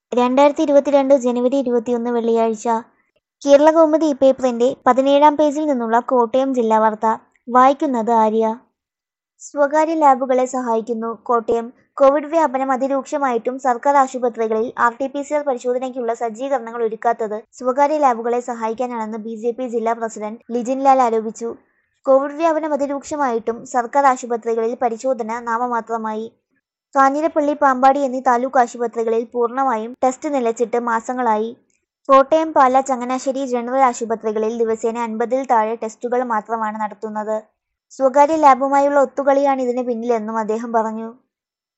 രണ്ടായിരത്തി ഇരുപത്തിരണ്ട് ജനുവരി ഇരുപത്തിയൊന്ന് വെള്ളിയാഴ്ച കേരളകൗമുദി പേപ്പറിന്റെ പതിനേഴാം പേജിൽ നിന്നുള്ള കോട്ടയം ജില്ലാ വാർത്ത വായിക്കുന്നത് ആര്യ സ്വകാര്യ ലാബുകളെ സഹായിക്കുന്നു കോട്ടയം കോവിഡ് വ്യാപനം അതിരൂക്ഷമായിട്ടും സർക്കാർ ആശുപത്രികളിൽ R T P C R പരിശോധനയ്ക്കുള്ള സജ്ജീകരണങ്ങൾ ഒരുക്കാത്തത് സ്വകാര്യ ലാബുകളെ സഹായിക്കാനാണെന്ന് ബി ജെ പി ജില്ലാ പ്രസിഡന്റ് ലിജിൻ ലാൽ ആരോപിച്ചു കോവിഡ് വ്യാപനം അതിരൂക്ഷമായിട്ടും സർക്കാർ ആശുപത്രികളിൽ പരിശോധന നാമമാത്രമായി കാഞ്ഞിരപ്പള്ളി പാമ്പാടി എന്നീ താലൂക്ക് ആശുപത്രികളിൽ പൂർണ്ണമായും ടെസ്റ്റ് നിലച്ചിട്ട് മാസങ്ങളായി കോട്ടയം പാല ചങ്ങനാശ്ശേരി ജനറൽ ആശുപത്രികളിൽ ദിവസേന അൻപതിൽ താഴെ ടെസ്റ്റുകൾ മാത്രമാണ് നടത്തുന്നത് സ്വകാര്യ ലാബുമായുള്ള ഒത്തുകളിയാണ് ഇതിന് പിന്നിലെന്നും അദ്ദേഹം പറഞ്ഞു